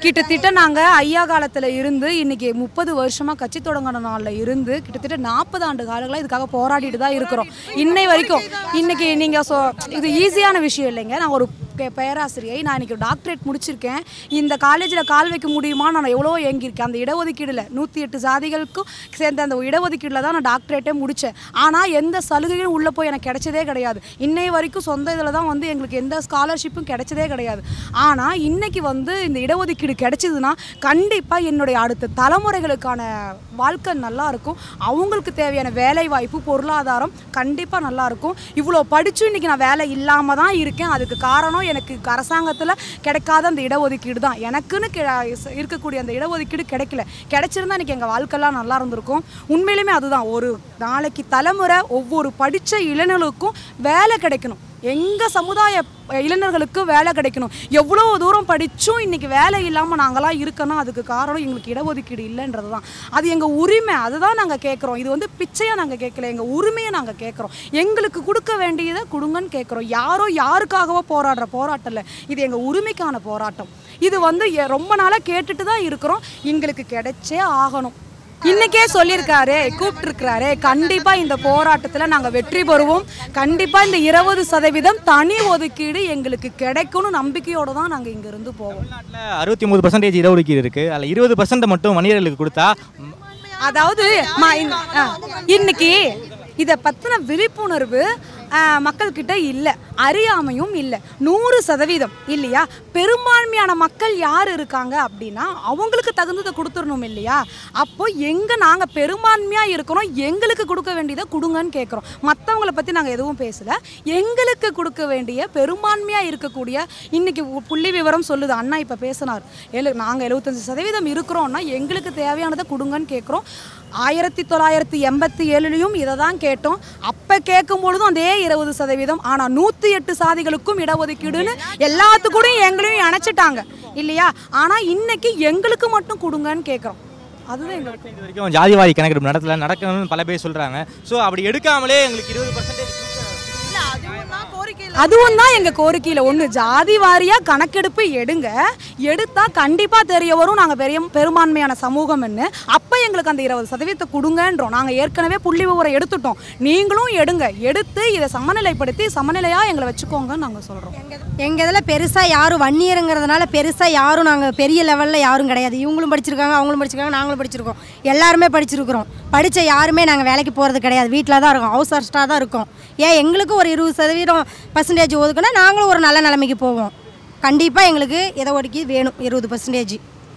கிட்டத்தட்ட நாங்கள் ஐயா காலத்தில் இருந்து இன்னைக்கு முப்பது வருஷமாக கட்சி தொடங்கின நாளில் இருந்து கிட்டத்தட்ட நாற்பது ஆண்டு காலங்களாக இதுக்காக போராடிட்டு தான் இருக்கிறோம் இன்னை வரைக்கும் இன்னைக்கு நீங்கள் சொ இது ஈஸியான விஷயம் இல்லைங்க நான் ஒரு பே- பேராசிரியை நான் இன்னைக்கு டாக்டரேட் முடிச்சிருக்கேன் இந்த காலேஜில் கால் வைக்க முடியுமா நான் எவ்வளோ ஏங்கியிருக்கேன் அந்த இடஒதுக்கீடில் நூற்றி எட்டு சாதிகளுக்கும் சேர்ந்த அந்த இடஒதுக்கீடில் தான் நான் டாக்டரேட்டே முடித்தேன் ஆனால் எந்த சலுகையும் உள்ளே போய் எனக்கு கிடைச்சதே கிடையாது இன்னை வரைக்கும் சொந்த இதில் தான் வந்து எங்களுக்கு எந்த ஸ்காலர்ஷிப்பும் கிடைச்சதே கிடையாது ஆனால் இன்னைக்கு வந்து இந்த இடஒதுக்கீடு கிடைச்சதுன்னா கண்டிப்பாக என்னுடைய அடுத்த தலைமுறைகளுக்கான வாழ்க்கை நல்லா இருக்கும் அவங்களுக்கு தேவையான வேலை வாய்ப்பு பொருளாதாரம் கண்டிப்பாக நல்லா இருக்கும் இவ்வளோ படிச்சும் இன்னைக்கு நான் வேலை இல்லாமல் தான் இருக்கேன் அதுக்கு காரணம் எனக்கு அரசாங்கத்தில் கிடைக்காத அந்த இடஒதுக்கீடு தான் எனக்குன்னு கி- இருக்கக்கூடிய அந்த இடஒதுக்கீடு கிடைக்கல கிடைச்சிருந்தா இன்னைக்கு எங்கள் வாழ்க்கைலாம் நல்லா இருந்திருக்கும் உண்மையிலுமே அதுதான் ஒரு நாளைக்கு தலைமுறை ஒவ்வொரு படித்த இளைஞர்களுக்கும் வேலை கிடைக்கணும் எங்கள் சமுதாய இளைஞர்களுக்கு வேலை கிடைக்கணும் எவ்வளோ தூரம் படித்தும் இன்னைக்கு வேலை இல்லாமல் நாங்களாம் இருக்கணும் அதுக்கு காரணம் எங்களுக்கு இடஒதுக்கீடு இல்லைன்றது தான் அது எங்கள் உரிமை அதுதான் நாங்கள் கேட்குறோம் இது வந்து பிச்சையாக நாங்கள் கேட்கல எங்கள் உரிமையை நாங்கள் கேட்குறோம் எங்களுக்கு கொடுக்க வேண்டியதை கொடுங்கன்னு கேட்குறோம் யாரோ யாருக்காகவோ போராடுற போராட்டம் இல்லை இது எங்கள் உரிமைக்கான போராட்டம் இது வந்து எ- ரொம்ப நாளாக கேட்டுட்டு தான் இருக்கிறோம் எங்களுக்கு கிடைச்சே ஆகணும் இன்னைக்கே சொல்லியிருக்காரு கூப்பிட்டுருக்கிறாரு கண்டிப்பா இந்த போராட்டத்தில் நாங்கள் வெற்றி பெறுவோம் கண்டிப்பா இந்த இருபது சதவீதம் தனி ஒதுக்கீடு எங்களுக்கு கிடைக்கும்னு நம்பிக்கையோட தான் நாங்கள் இங்கிருந்து போவோம் தமிழ்நாட்டில் அறுபத்தி ஒம்பது பர்சன்டேஜ் இடஒதுக்கீடு இருக்குது அதில் இருபது பர்சன்ட் மட்டும் மனிதர்களுக்கு கொடுத்தா ம், அதாவது ம- இந்த- ஆ, இன்னைக்கு இதை பற்றின விழிப்புணர்வு ஆ, மக்கள்கிட்ட இல்லை அறியாமையும் இல்லை நூறு சதவீதம் இல்லையா பெரும்பான்மையான மக்கள் யார் இருக்காங்க அப்படின்னா அவங்களுக்கு தகுந்ததை கொடுத்துடணும் இல்லையா அப்போ எங்கே நாங்கள் பெரும்பான்மையாக இருக்கிறோம் எங்களுக்கு கொடுக்க வேண்டியதை கொடுங்கன்னு கேட்குறோம் மற்றவங்கள பற்றி நாங்கள் எதுவும் பேசலை எங்களுக்கு கொடுக்க வேண்டிய பெரும்பான்மையாக இருக்கக்கூடிய இன்னைக்கு உ- புள்ளி விவரம் சொல்லுது அண்ணா இப்போ பேசினார் எழு நாங்கள் எழுபத்தஞ்சு சதவீதம் இருக்கிறோம்னா எங்களுக்கு தேவையானதை கொடுங்கன்னு கேட்குறோம் ஆயிரத்தி தொள்ளாயிரத்தி எண்பத்தி ஏழுலையும் இதை தான் கேட்டோம் அப்போ கேட்கும் பொழுதும் அதே இருபது சதவீதம் ஆனால் நூற்றி எட்டு சாதிகளுக்கும் இடஒதுக்கீடுன்னு எல்லாத்துக்கூடயும் எங்களையும் இணைச்சிட்டாங்க இல்லையா ஆனால் இன்னைக்கு எங்களுக்கு மட்டும் கொடுங்கன்னு கேட்குறோம் அதுதான் எங்களுக்கு இது வரைக்கும் ஜாதிவாரி கணக்கெடுப்பு நடத்தல நடக்கணும்னு பல பேர் சொல்கிறாங்க ஸோ அப்படி எடுக்காமலே எங்களுக்கு இருபது பர்சன்டேஜ் அதுவும் தான் எங்கள் கோரிக்கையில் ஒன்று ஜாதி வாரியாக கணக்கெடுப்பு எடுங்க எடுத்தா கண்டிப்பாக தெரிய வரும் நாங்கள் பெரிய பெரும்பான்மையான சமூகம்னு அப்போ எங்களுக்கு அந்த இருபது சதவீதத்தை கொடுங்கன்றோம் நாங்கள் ஏற்கனவே புள்ளி விவரம் எடுத்துட்டோம் நீங்களும் எடுங்க எடுத்து இதை சமநிலைப்படுத்தி சமநிலையாக எங்களை வச்சுக்கோங்கன்னு நாங்கள் சொல்கிறோம் எங்கள் இதில் பெருசாக யாரும் வன்னியருங்கிறதுனால பெருசாக யாரும் நாங்கள் பெரிய லெவலில் யாரும் கிடையாது இவங்களும் படிச்சிருக்காங்க அவங்களும் படிச்சிருக்காங்க நாங்களும் படிச்சிருக்கோம் எல்லாருமே படிச்சிருக்கிறோம் படித்த யாருமே நாங்கள் வேலைக்கு போகிறது கிடையாது வீட்டில் தான் இருக்கோம் ஹவுஸ் அரெஸ்டாக தான் இருக்கோம் ஏன் எங்களுக்கு ஒரு இருபது சதவீதம் பர்சன்டேஜ் ஒதுக்குனா நாங்களும் ஒரு நல்ல நிலைமைக்கு போவோம் கண்டிப்பாக எங்களுக்கு இதை ஒதுக்கி வேணும் இருபது பர்சன்டேஜ்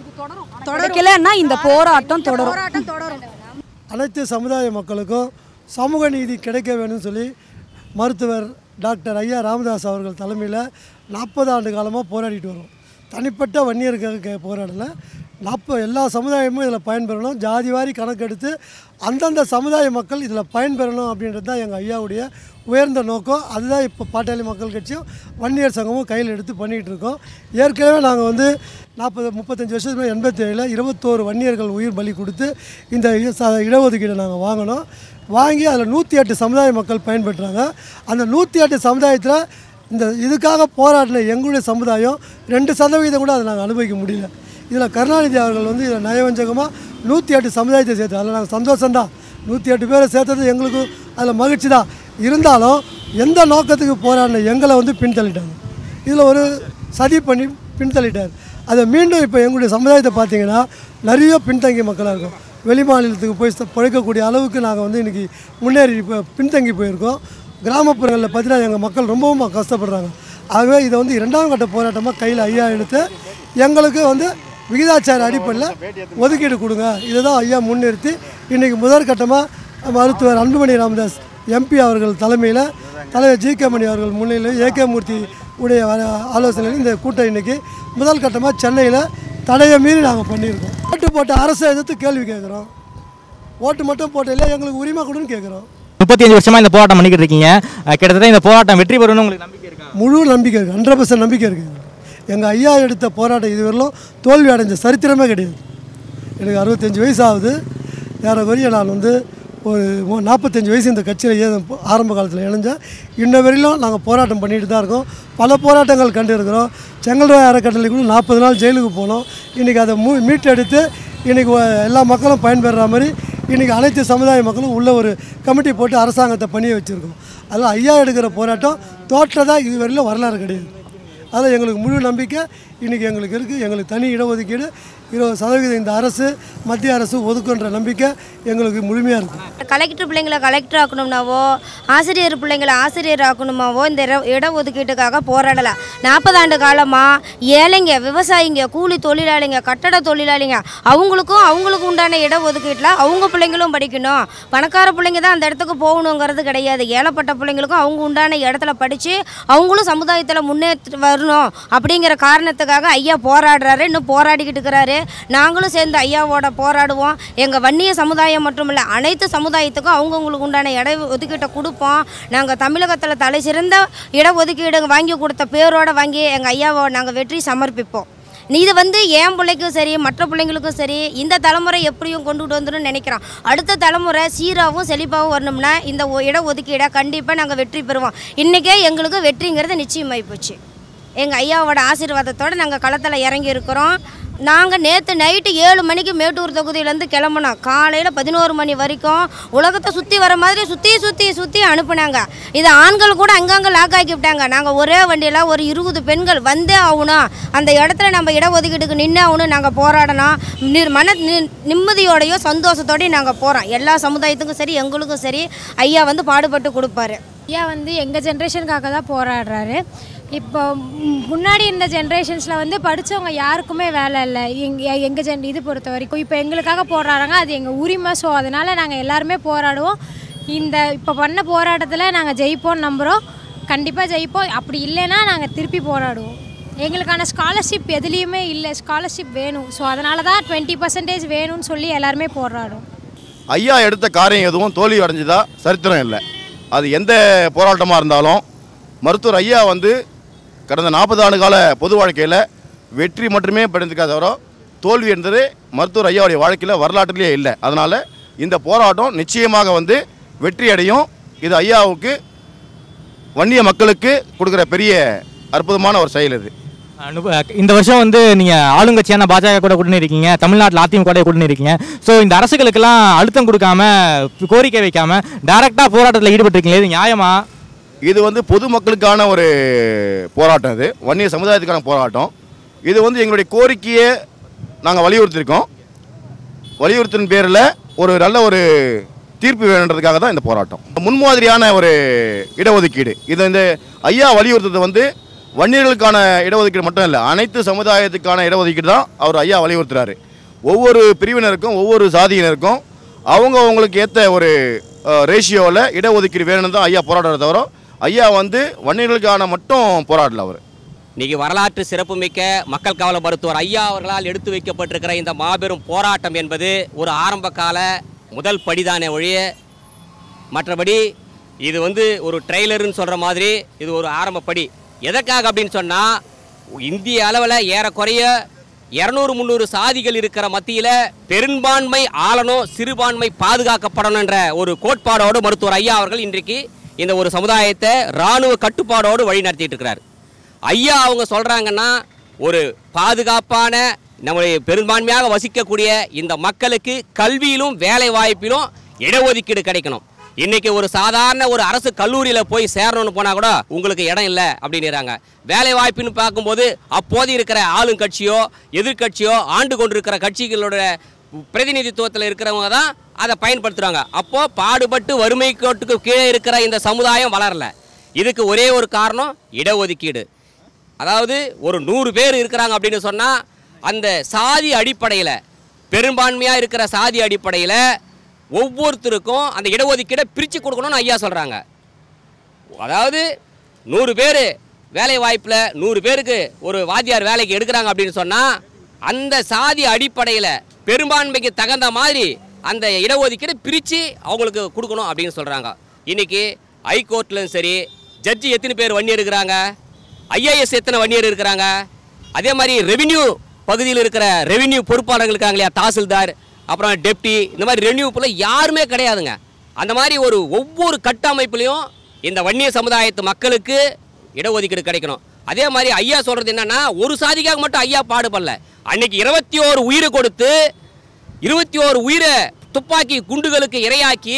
தொடக்கலைன்னா இந்த போராட்டம் தொடரும் போராட்டம் தொடரும் அனைத்து சமுதாய மக்களுக்கும் சமூக நீதி கிடைக்க வேணும்னு சொல்லி மருத்துவர் டாக்டர் ஐயா ராமதாஸ் அவர்கள் தலைமையில் நாற்பது ஆண்டு காலமாக போராடிட்டு வரோம் தனிப்பட்ட வன்னியருக்காக கே- போராடல நாற்பது எல்லா சமுதாயமும் இதில் பயன்பெறணும் ஜாதிவாரி கணக்கெடுத்து அந்தந்த சமுதாய மக்கள் இதில் பயன்பெறணும் அப்படின்றது தான் எங்கள் ஐயாவுடைய உயர்ந்த நோக்கம் அதுதான் இப்போ பாட்டாளி மக்கள் கட்சியும் வன்னியர் சங்கமும் கையில் எடுத்து பண்ணிகிட்டு இருக்கோம் ஏற்கனவே நாங்கள் வந்து நாற்பது முப்பத்தஞ்சு வருஷத்துக்கு எண்பத்தி ஏழில் இருபத்தோரு வன்னியர்கள் உயிர் பலி கொடுத்து இந்த இ- ச- இடஒதுக்கீடை நாங்கள் வாங்கினோம் வாங்கி அதில் நூற்றி எட்டு சமுதாய மக்கள் பயன்பெற்றாங்க அந்த நூற்றி எட்டு சமுதாயத்தில் இந்த இதுக்காக போராடின எங்களுடைய சமுதாயம் ரெண்டு சதவீதம் கூட அதை நாங்கள் அனுபவிக்க முடியல இதில் கருணாநிதி அவர்கள் வந்து இதில் நயவஞ்சகமாக நூற்றி எட்டு சமுதாயத்தை சேர்த்து அதில் நாங்கள் சந்தோஷம்தான் நூற்றி எட்டு பேரை சேர்த்தது எங்களுக்கும் அதில் மகிழ்ச்சி தான் இருந்தாலும் எந்த நோக்கத்துக்கு போராடின எங்களை வந்து பின்தள்ளிட்டாங்க இதில் ஒரு சதி பண்ணி பின்தள்ளிட்டார் அதை மீண்டும் இப்போ எங்களுடைய சமுதாயத்தை பார்த்தீங்கன்னா நிறைய பின்தங்கிய மக்களாக இருக்கும் வெளி மாநிலத்துக்கு போய் ச- பிழைக்கக்கூடிய அளவுக்கு நாங்கள் வந்து இன்றைக்கி முன்னேறி இப்போ பின்தங்கி போயிருக்கோம் கிராமப்புறங்களில் பார்த்தீங்கன்னா எங்கள் மக்கள் ரொம்பவும் கஷ்டப்படுறாங்க ஆகவே இதை வந்து இரண்டாம் கட்ட போராட்டமாக கையில் ஐயா எடுத்து எங்களுக்கு வந்து விகிதாச்சார அடிப்படையில் ஒதுக்கீடு கொடுங்க இதை தான் ஐயா முன்னிறுத்தி இன்றைக்கி முதற்கட்டமாக மருத்துவர் அன்புமணி ராமதாஸ் எம்பி அவர்கள் தலைமையில் தலைவர் ஜி கே மணி அவர்கள் முன்னிலையில் ஏ கே மூர்த்தி உடைய வ- ஆலோசனையில் இந்த கூட்டம் இன்னைக்கு முதல் கட்டமாக சென்னையில் தடையை மீறி நாங்கள் பண்ணியிருக்கோம் ஓட்டு போட்ட அரசை எதிர்த்து கேள்வி கேட்குறோம் ஓட்டு மட்டும் போட்டில்லை எங்களுக்கு உரிமை கொடுன்னு கேட்குறோம் முப்பத்தி வருஷமா இந்த போராட்டம் பண்ணிக்கிட்டு இருக்கீங்க அஹ் கிட்டத்தட்ட இந்த போராட்டம் வெற்றி பெறணும்னு உங்களுக்கு நம்பிக்கை இருக்கா முழு நம்பிக்கை இருக்குது ஹண்ட்ரட் பர்சன்ட் நம்பிக்கை இருக்குது எங்கள் ஐயா எடுத்த போராட்டம் இதுவரையிலும் தோல்வி அடைஞ்ச சரித்திரமே கிடையாது எனக்கு அறுபத்தஞ்சு வயசு ஆகுது ஏறக்குறைய நான் வந்து ஒரு மு- நாற்பத்தஞ்சு வயசு இந்த கட்சியில் ஏ ஆரம்ப காலத்தில் இணைஞ்சேன் இன்ன வரையிலும் நாங்கள் போராட்டம் பண்ணிட்டு தான் இருக்கோம் பல போராட்டங்கள் கண்டு இருக்கிறோம் செங்கல்ராய் அறக்கட்டளை கூட நாற்பது நாள் ஜெயிலுக்கு போனோம் இன்றைக்கி அதை மூ மீட்டெடுத்து இன்றைக்கி எல்லா மக்களும் பயன்பெறுற மாதிரி இன்றைக்கி அனைத்து சமுதாய மக்களும் உள்ள ஒரு கமிட்டி போட்டு அரசாங்கத்தை பணிய வச்சுருக்கோம் அதில் ஐயா எடுக்கிற போராட்டம் தோற்றதா இதுவரையிலும் வரலாறு கிடையாது அதில் எங்களுக்கு முழு நம்பிக்கை இன்றைக்கி எங்களுக்கு இருக்குது எங்களுக்கு தனி இடஒதுக்கீடு இருபது சதவீதம் இந்த அரசு மத்திய அரசு ஒதுக்குன்ற நம்பிக்கை எங்களுக்கு முழுமையாக இருக்குது கலெக்டர் பிள்ளைங்களை கலெக்டர் ஆக்கணும்னாவோ ஆசிரியர் பிள்ளைங்களை ஆசிரியர் ஆக்கணுமாவோ இந்த இட இடஒதுக்கீட்டுக்காக போராடலை நாற்பது ஆண்டு காலமாக ஏழைங்க விவசாயிங்க கூலி தொழிலாளிங்க கட்டட தொழிலாளிங்க அவங்களுக்கும் அவங்களுக்கு உண்டான இடஒதுக்கீட்டில் அவங்க பிள்ளைங்களும் படிக்கணும் பணக்கார பிள்ளைங்க தான் அந்த இடத்துக்கு போகணுங்கிறது கிடையாது ஏழைப்பட்ட பிள்ளைங்களுக்கும் அவங்க உண்டான இடத்துல படித்து அவங்களும் சமுதாயத்தில் முன்னேற்றி வரணும் அப்படிங்கிற காரணத்துக்காக ஐயா போராடுறாரு இன்னும் போராடிக்கிட்டு இருக்கிறாரு நாங்களும் சேர்ந்து ஐயாவோட போராடுவோம் எங்கள் வன்னிய சமுதாயம் மட்டும் இல்லை அனைத்து சமுதாயத்துக்கும் அவங்கவுங்களுக்கு உண்டான இட ஒதுக்கீட்டை கொடுப்போம் நாங்கள் தமிழகத்தில் தலை சிறந்த இடஒதுக்கீடு வாங்கி கொடுத்த பேரோட வாங்கி எங்கள் ஐயாவை நாங்கள் வெற்றி சமர்ப்பிப்போம் இது வந்து என் பிள்ளைக்கும் சரி மற்ற பிள்ளைங்களுக்கும் சரி இந்த தலைமுறை எப்படியும் கொண்டுட்டு வந்துடும் நினைக்கிறோம் அடுத்த தலைமுறை சீராகவும் செழிப்பாகவும் வரணும்னா இந்த ஒ- இட ஒதுக்கீடை கண்டிப்பாக நாங்கள் வெற்றி பெறுவோம் இன்றைக்கே எங்களுக்கு வெற்றிங்கிறது நிச்சயமாகி போச்சு எங்கள் ஐயாவோட ஆசீர்வாதத்தோடு நாங்கள் களத்தில் இறங்கி இருக்கிறோம் நாங்கள் நேற்று நைட்டு ஏழு மணிக்கு மேட்டூர் தொகுதியிலேருந்து கிளம்புனோம் காலையில் பதினோரு மணி வரைக்கும் உலகத்தை சுற்றி வர மாதிரி சுற்றி சுற்றி சுற்றி அனுப்புனாங்க இது ஆண்கள் கூட அங்கங்கே லாக் ஆக்கி விட்டாங்க நாங்கள் ஒரே வண்டியில் ஒரு இருபது பெண்கள் வந்தே ஆகணும் அந்த இடத்துல நம்ம இடஒதுக்கீட்டுக்கு நின்று ஆகணும் நாங்கள் போராடணும் நிர் மன நி- நிம்மதியோடையும் சந்தோஷத்தோடையும் நாங்கள் போகிறோம் எல்லா சமுதாயத்துக்கும் சரி எங்களுக்கும் சரி ஐயா வந்து பாடுபட்டு கொடுப்பாரு ஐயா வந்து எங்கள் ஜென்ரேஷனுக்காக தான் போராடுறாரு இப்போ ம், முன்னாடி இருந்த ஜென்ரேஷன்ஸில் வந்து படித்தவங்க யாருக்குமே வேலை இல்லை எங்கள் எங்கள் ஜென் இது பொறுத்த வரைக்கும் இப்போ எங்களுக்காக போராடுறாங்க அது எங்கள் உரிமை ஸோ அதனால் நாங்கள் எல்லாருமே போராடுவோம் இந்த இப்போ பண்ண போராட்டத்தில் நாங்கள் ஜெயிப்போம்னு நம்புகிறோம் கண்டிப்பாக ஜெயிப்போம் அப்படி இல்லைன்னா நாங்கள் திருப்பி போராடுவோம் எங்களுக்கான ஸ்காலர்ஷிப் எதுலேயுமே இல்லை ஸ்காலர்ஷிப் வேணும் ஸோ அதனால தான் டுவெண்ட்டி பர்சன்டேஜ் வேணும்னு சொல்லி எல்லாருமே போராடுவோம் ஐயா எடுத்த காரியம் எதுவும் தோல்வி அடைஞ்சதா சரித்திரம் இல்லை அது எந்த போராட்டமாக இருந்தாலும் மருத்துவர் ஐயா வந்து கடந்த நாற்பது ஆண்டு கால பொது வாழ்க்கையில் வெற்றி மட்டுமே படைந்திருக்கா தவிர தோல்வி என்பது மருத்துவர் ஐயாவுடைய வாழ்க்கையில் வரலாற்றிலேயே இல்லை அதனால் இந்த போராட்டம் நிச்சயமாக வந்து வெற்றி அடையும் இது ஐயாவுக்கு வன்னிய மக்களுக்கு கொடுக்குற பெரிய அற்புதமான ஒரு செயல் இது அனுப- இந்த வருஷம் வந்து நீங்க ஆளுங்கட்சியான பாஜக கூட கூட்டணி இருக்கீங்க தமிழ்நாட்டில் அதிமுக கூட கூட்டணி இருக்கீங்க ஸோ இந்த அரசுகளுக்கெல்லாம் அழுத்தம் கொடுக்காம கோரிக்கை வைக்காம டைரக்டா போராட்டத்தில் ஈடுபட்டிருக்கீங்களே இது நியாயமா இது வந்து பொதுமக்களுக்கான ஒரு போராட்டம் இது வன்னிய சமுதாயத்துக்கான போராட்டம் இது வந்து எங்களுடைய கோரிக்கையை நாங்கள் வலியுறுத்தியிருக்கோம் வலியுறுத்தின் பேரில் ஒரு நல்ல ஒரு தீர்ப்பு வேணுன்றதுக்காக தான் இந்த போராட்டம் முன்மாதிரியான ஒரு இடஒதுக்கீடு இது இந்த ஐயா வலியுறுத்தது வந்து வன்னியர்களுக்கான இடஒதுக்கீடு மட்டும் இல்லை அனைத்து சமுதாயத்துக்கான இடஒதுக்கீடு தான் அவர் ஐயா வலியுறுத்துறாரு ஒவ்வொரு பிரிவினருக்கும் ஒவ்வொரு சாதியினருக்கும் அவங்க அவங்களுக்கு ஏற்ற ஒரு ரேஷியோவில் இடஒதுக்கீடு வேணும்னு தான் ஐயா போராடுறத தவிர ஐயா வந்து வன்னியர்களுக்கான மட்டும் போராடல அவர் இன்னைக்கு வரலாற்று சிறப்புமிக்க மக்கள் காவல மருத்துவர் ஐயா அவர்களால் எடுத்து வைக்கப்பட்டிருக்கிற இந்த மாபெரும் போராட்டம் என்பது ஒரு ஆரம்ப கால முதல் படிதானே ஒழிய மற்றபடி இது வந்து ஒரு ட்ரெய்லர்னு சொல்கிற மாதிரி இது ஒரு ஆரம்ப படி எதற்காக அப்படின்னு சொன்னால் இந்திய அளவில் ஏறக்குறைய இரநூறு முந்நூறு சாதிகள் இருக்கிற மத்தியில் பெரும்பான்மை ஆளணும் சிறுபான்மை பாதுகாக்கப்படணுன்ற ஒரு கோட்பாடோடு மருத்துவர் ஐயா அவர்கள் இன்றைக்கு இந்த ஒரு சமுதாயத்தை இராணுவ கட்டுப்பாடோடு வழி நடத்திட்டு இருக்கிறார் ஐயா அவங்க சொல்கிறாங்கன்னா ஒரு பாதுகாப்பான நம்முடைய பெரும்பான்மையாக வசிக்கக்கூடிய இந்த மக்களுக்கு கல்வியிலும் வேலை வாய்ப்பிலும் இடஒதுக்கீடு கிடைக்கணும் இன்னைக்கு ஒரு சாதாரண ஒரு அரசு கல்லூரியில் போய் சேரணும்னு போனால் கூட உங்களுக்கு இடம் இல்லை அப்படின்னுறாங்க வேலை வாய்ப்புன்னு பார்க்கும்போது அப்போது இருக்கிற ஆளுங்கட்சியோ எதிர்க்கட்சியோ ஆண்டு கொண்டிருக்கிற கட்சிகளோட பிரதிநிதித்துவத்தில் இருக்கிறவங்க தான் அதை பயன்படுத்துகிறாங்க அப்போது பாடுபட்டு வறுமை கோட்டுக்கு கீழே இருக்கிற இந்த சமுதாயம் வளரல இதுக்கு ஒரே ஒரு காரணம் இடஒதுக்கீடு அதாவது ஒரு நூறு பேர் இருக்கிறாங்க அப்படின்னு சொன்னால் அந்த சாதி அடிப்படையில் பெரும்பான்மையாக இருக்கிற சாதி அடிப்படையில் ஒவ்வொருத்தருக்கும் அந்த இடஒதுக்கீடை பிரித்து கொடுக்கணும்னு ஐயா சொல்கிறாங்க அதாவது நூறு பேர் வேலை வாய்ப்பில் நூறு பேருக்கு ஒரு வாத்தியார் வேலைக்கு எடுக்கிறாங்க அப்படின்னு சொன்னால் அந்த சாதி அடிப்படையில் பெரும்பான்மைக்கு தகுந்த மாதிரி அந்த இடஒதுக்கீடு பிரித்து அவங்களுக்கு கொடுக்கணும் அப்படின்னு சொல்கிறாங்க இன்றைக்கி ஹைகோர்ட்லையும் சரி ஜட்ஜி எத்தனை பேர் வன்னியர் இருக்கிறாங்க ஐஏஎஸ் எத்தனை வன்னியர் இருக்கிறாங்க அதே மாதிரி ரெவின்யூ பகுதியில் இருக்கிற ரெவின்யூ பொறுப்பாளர்கள் இருக்காங்க இல்லையா தாசில்தார் அப்புறம் டெப்டி இந்த மாதிரி ரெவன்யூ யாருமே கிடையாதுங்க அந்த மாதிரி ஒரு ஒவ்வொரு கட்டமைப்புலையும் இந்த வன்னிய சமுதாயத்து மக்களுக்கு இடஒதுக்கீடு கிடைக்கணும் அதே மாதிரி ஐயா சொல்றது என்னன்னா ஒரு சாதிக்காக மட்டும் ஐயா பாடுபடல அன்னைக்கு இருபத்தி ஓரு உயிரை கொடுத்து இருபத்தி ஓரு உயிரை துப்பாக்கி குண்டுகளுக்கு இரையாக்கி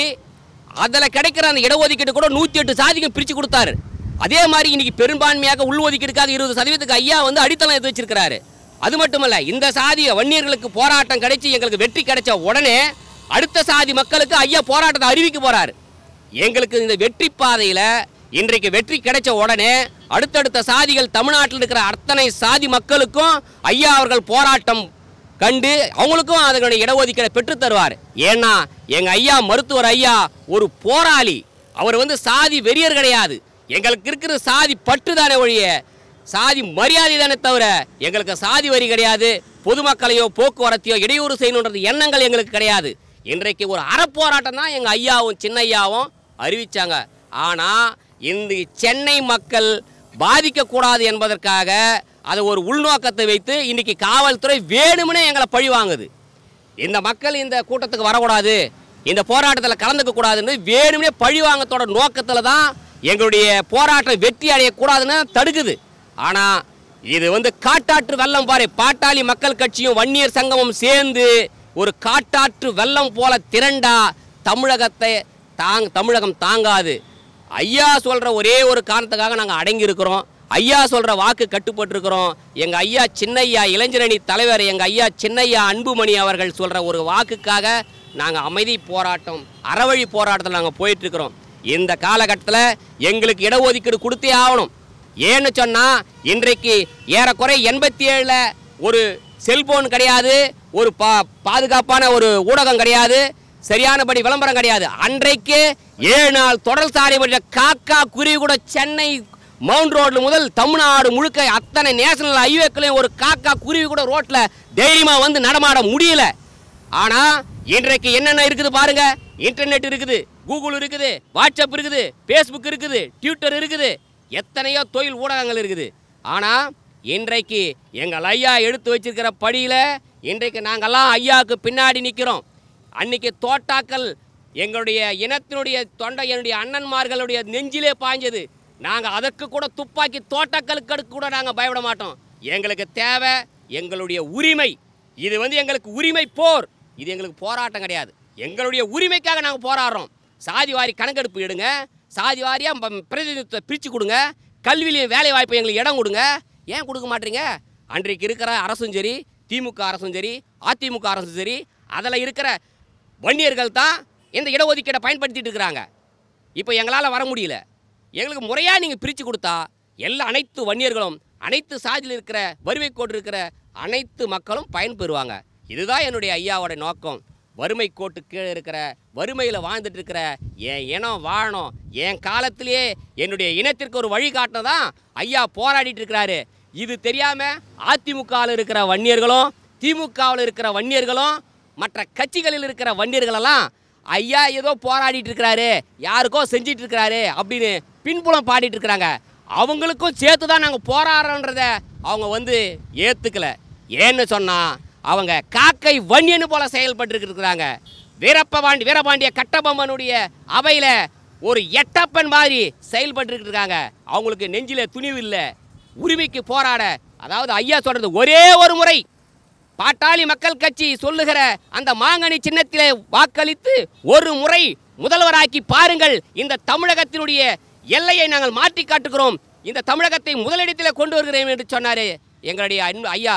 அதில் கிடைக்கிற அந்த இடஒதுக்கீடு கூட நூற்றி எட்டு சாதிக்கும் பிரித்து கொடுத்தாரு அதே மாதிரி இன்னைக்கு பெரும்பான்மையாக உள்ஒதுக்கீடுக்காக இருபது சதவீதத்துக்கு ஐயா வந்து அடித்தளம் எடுத்து வச்சிருக்கிறாரு அது மட்டுமல்ல இந்த சாதி வன்னியர்களுக்கு போராட்டம் கிடைச்சி எங்களுக்கு வெற்றி கிடைச்ச உடனே அடுத்த சாதி மக்களுக்கு ஐயா போராட்டத்தை அறிவிக்க போறாரு எங்களுக்கு இந்த வெற்றி பாதையில் இன்றைக்கு வெற்றி கிடைச்ச உடனே அடுத்தடுத்த சாதிகள் தமிழ்நாட்டில் இருக்கிற அத்தனை சாதி மக்களுக்கும் ஐயா அவர்கள் போராட்டம் கண்டு அவங்களுக்கும் அதனுடைய இடஒதுக்கீடை பெற்று தருவார் ஏன்னா எங்க ஐயா மருத்துவர் ஐயா ஒரு போராளி அவர் வந்து சாதி வெறியர் கிடையாது எங்களுக்கு இருக்கிற சாதி பற்றுதானே ஒழிய சாதி மரியாதை தானே தவிர எங்களுக்கு சாதி வரி கிடையாது பொதுமக்களையோ போக்குவரத்தையோ இடையூறு செய்யணுன்றது எண்ணங்கள் எங்களுக்கு கிடையாது இன்றைக்கு ஒரு அறப்போராட்டம் தான் எங்கள் ஐயாவும் சின்ன ஐயாவும் அறிவிச்சாங்க ஆனால் இந்த சென்னை மக்கள் பாதிக்கக்கூடாது என்பதற்காக அதை ஒரு உள்நோக்கத்தை வைத்து இன்னைக்கு காவல்துறை வேணும்னே எங்களை பழி வாங்குது இந்த மக்கள் இந்த கூட்டத்துக்கு வரக்கூடாது இந்த போராட்டத்தில் கலந்துக்க கூடாதுன்னு வேணும்னே பழி வாங்கத்தோட நோக்கத்தில் தான் எங்களுடைய போராட்டம் வெற்றி அடையக்கூடாதுன்னு தடுக்குது ஆனால் இது வந்து காட்டாற்று வெள்ளம் பாரு பாட்டாளி மக்கள் கட்சியும் வன்னியர் சங்கமும் சேர்ந்து ஒரு காட்டாற்று வெள்ளம் போல திரண்டா தமிழகத்தை தாங் தமிழகம் தாங்காது ஐயா சொல்ற ஒரே ஒரு காரணத்துக்காக நாங்கள் அடங்கி இருக்கிறோம் ஐயா சொல்ற வாக்கு கட்டுப்பட்டிருக்கிறோம் எங்க ஐயா சின்னையா இளைஞரணி தலைவர் எங்க ஐயா சின்னையா அன்புமணி அவர்கள் சொல்ற ஒரு வாக்குக்காக நாங்கள் அமைதி போராட்டம் அறவழி போராட்டத்தில் நாங்கள் போயிட்டு இருக்கிறோம் இந்த காலகட்டத்தில் எங்களுக்கு இடஒதுக்கீடு கொடுத்தே ஆகணும் ஏன்னு சொன்னா இன்றைக்கு ஏறக்குறை எண்பத்தி ஏழில் ஒரு செல்போன் கிடையாது ஒரு பா பாதுகாப்பான ஒரு ஊடகம் கிடையாது சரியானபடி விளம்பரம் கிடையாது அன்றைக்கு ஏழு நாள் தொடர் சாலை வழியா காக்கா குருவி கூட சென்னை மவுண்ட் ரோட்ல முதல் தமிழ்நாடு முழுக்க அத்தனை நேஷனல் ஹைவேக்களையும் ஒரு காக்கா குருவி கூட ரோட்ல தைரியமா வந்து நடமாட முடியல ஆனா இன்றைக்கு என்னென்ன இருக்குது பாருங்க இன்டர்நெட் இருக்குது கூகுள் இருக்குது வாட்ஸ்அப் இருக்குது ஃபேஸ்புக் இருக்குது ட்விட்டர் இருக்குது எத்தனையோ தொழில் ஊடகங்கள் இருக்குது ஆனா இன்றைக்கு எங்கள் ஐயா எடுத்து வச்சிருக்கிற படியில இன்றைக்கு நாங்கெல்லாம் ஐயாவுக்கு பின்னாடி நிற்கிறோம் அன்னைக்கு தோட்டாக்கள் எங்களுடைய இனத்தினுடைய தொண்டை என்னுடைய அண்ணன்மார்களுடைய நெஞ்சிலே பாய்ஞ்சது நாங்கள் அதற்கு கூட துப்பாக்கி தோட்டாக்களுக்கு கூட நாங்கள் பயப்பட மாட்டோம் எங்களுக்கு தேவை எங்களுடைய உரிமை இது வந்து எங்களுக்கு உரிமை போர் இது எங்களுக்கு போராட்டம் கிடையாது எங்களுடைய உரிமைக்காக நாங்கள் போராடுறோம் சாதி வாரி கணக்கெடுப்பு எடுங்க சாதி வாரியாக பிரதிநிதித்துவத்தை பிரித்து கொடுங்க கல்வியிலையும் வேலை வாய்ப்பு எங்களுக்கு இடம் கொடுங்க ஏன் கொடுக்க மாட்டீங்க அன்றைக்கு இருக்கிற அரசும் சரி திமுக அரசும் சரி அதிமுக அரசும் சரி அதில் இருக்கிற வன்னியர்கள் தான் இந்த இடஒதுக்கீடை பயன்படுத்திட்டு இருக்கிறாங்க இப்போ எங்களால் வர முடியல எங்களுக்கு முறையாக நீங்கள் பிரித்து கொடுத்தா எல்லா அனைத்து வன்னியர்களும் அனைத்து சாதியில் இருக்கிற வறுமை கோட்டு இருக்கிற அனைத்து மக்களும் பயன்பெறுவாங்க இதுதான் என்னுடைய ஐயாவோட நோக்கம் வறுமை கோட்டு கீழே இருக்கிற வறுமையில் வாழ்ந்துட்டு இருக்கிற என் இனம் வாழணும் என் காலத்திலேயே என்னுடைய இனத்திற்கு ஒரு வழிகாட்டின தான் ஐயா போராடிட்டு இருக்கிறாரு இது தெரியாமல் அதிமுகவில் இருக்கிற வன்னியர்களும் திமுகவில் இருக்கிற வன்னியர்களும் மற்ற கட்சிகளில் இருக்கிற வன்னியர்களெல்லாம் ஐயா ஏதோ போராடிட்டு இருக்கிறாரு யாருக்கோ செஞ்சிட்டு இருக்கிறாரு அப்படின்னு பின்புலம் பாடிட்டு இருக்கிறாங்க அவங்களுக்கும் சேர்த்து தான் நாங்கள் போராடுறோன்றத அவங்க வந்து ஏற்றுக்கல ஏன்னு சொன்னால் அவங்க காக்கை வன்னியனு போல செயல்பட்டு இருக்கிறாங்க வீரப்பபாண்டி வீரபாண்டிய கட்டபொம்மனுடைய அவையில் ஒரு எட்டப்பன் மாதிரி செயல்பட்டு இருக்காங்க அவங்களுக்கு நெஞ்சில துணிவு இல்லை உரிமைக்கு போராட அதாவது ஐயா சொல்றது ஒரே ஒரு முறை பாட்டாளி மக்கள் கட்சி சொல்லுகிற அந்த மாங்கனி சின்னத்திலே வாக்களித்து ஒரு முறை முதல்வராக்கி பாருங்கள் இந்த தமிழகத்தினுடைய எல்லையை நாங்கள் மாற்றி காட்டுகிறோம் இந்த தமிழகத்தை முதலிடத்தில் கொண்டு வருகிறோம் என்று சொன்னார் எங்களுடைய அன்பு ஐயா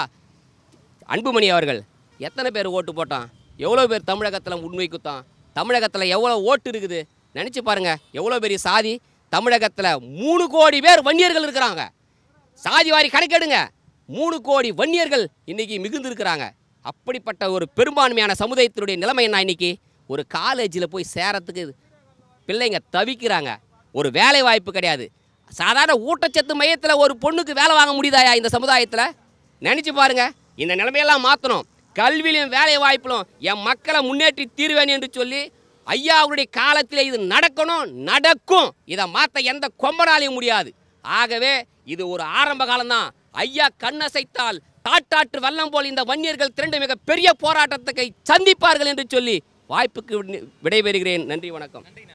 அன்புமணி அவர்கள் எத்தனை பேர் ஓட்டு போட்டான் எவ்வளோ பேர் தமிழகத்தில் உண்மை குத்தான் தமிழகத்தில் எவ்வளோ ஓட்டு இருக்குது நினச்சி பாருங்க எவ்வளோ பெரிய சாதி தமிழகத்தில் மூணு கோடி பேர் வன்னியர்கள் இருக்கிறாங்க சாதி வாரி கணக்கெடுங்க மூணு கோடி வன்னியர்கள் இன்னைக்கு மிகுந்து இருக்கிறாங்க அப்படிப்பட்ட ஒரு பெரும்பான்மையான சமுதாயத்தினுடைய நிலைமை என்ன இன்னைக்கு ஒரு காலேஜில் போய் சேரத்துக்கு பிள்ளைங்க தவிக்கிறாங்க ஒரு வேலை வாய்ப்பு கிடையாது சாதாரண ஊட்டச்சத்து மையத்தில் ஒரு பொண்ணுக்கு வேலை வாங்க முடியுதாயா இந்த சமுதாயத்தில் நினச்சி பாருங்க இந்த நிலைமையெல்லாம் மாற்றணும் கல்வியிலும் வேலை வாய்ப்பிலும் என் மக்களை முன்னேற்றி தீர்வேன் என்று சொல்லி ஐயா அவருடைய காலத்தில் இது நடக்கணும் நடக்கும் இதை மாற்ற எந்த கொம்பனாலையும் முடியாது ஆகவே இது ஒரு ஆரம்ப காலம்தான் ஐயா கண்ணசைத்தால் தாட்டாற்று வெள்ளம் போல் இந்த வன்னியர்கள் திரண்டு மிக பெரிய போராட்டத்தை சந்திப்பார்கள் என்று சொல்லி வாய்ப்புக்கு விடை- விடைபெறுகிறேன் நன்றி வணக்கம்